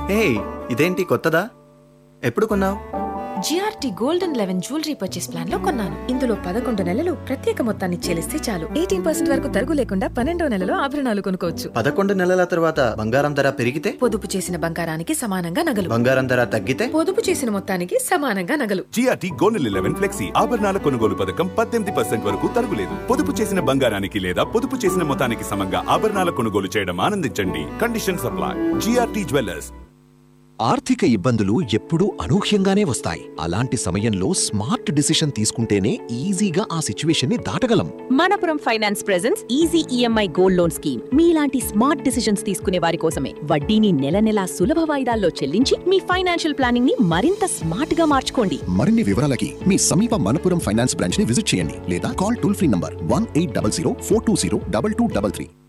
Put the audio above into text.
హే ఇదేంటి కొత్తదా ఎప్పుడు కొన్నావు GRT gold and eleven jewellery purchase plan లో కొన్నాను ఇందులో పదకొండు నెలలు ప్రత్యేక మొత్తాన్ని చెల్లిస్తే చాలు ఎయిటీన్ పర్సెంట్ వరకు తరుగు లేకుండా పన్నెండో నెలలో ఆభరణాలు కొనుక్కోవచ్చు పదకొండు నెలల తర్వాత బంగారం ధర పెరిగితే పొదుపు చేసిన బంగారానికి సమానంగా నగలు బంగారం ధర తగ్గితే పొదుపు చేసిన మొత్తానికి సమానంగా నగలు జిఆర్టీ గోల్డ్ లెవెన్ ఫ్లెక్సీ ఆభరణాల కొనుగోలు పథకం పద్దెనిమిది పర్సెంట్ వరకు తరుగులేదు పొదుపు చేసిన బంగారానికి లేదా పొదుపు చేసిన మొత్తానికి సమంగా ఆభరణాల కొనుగోలు చేయడం ఆనందించండి కండిషన్ సప్లై జిఆర్టీ జ్యువెలర్స్ ఆర్థిక ఇబ్బందులు ఎప్పుడూ అనూహ్యంగానే వస్తాయి అలాంటి సమయంలో స్మార్ట్ డిసిషన్ తీసుకుంటేనే ఈజీగా ఆ సిచ్యువేషన్ ని దాటగలం Manappuram finance presents easy EMI gold loan scheme మీలాంటి స్మార్ట్ డిసిషన్స్ తీసుకునే వారి కోసమే వడ్డీని నెల నెలా సులభ వాయిదాల్లో చెల్లించి మీ ఫైనాన్షియల్ ప్లానింగ్ ని మరింత స్మార్ట్ గా మార్చుకోండి మరిన్ని వివరాలకి మీ సమీప మనపురం ఫైనాన్స్ బ్రాంచ్ ని విజిట్ చేయండి లేదా call toll free number one eight double zero four two zero double two double three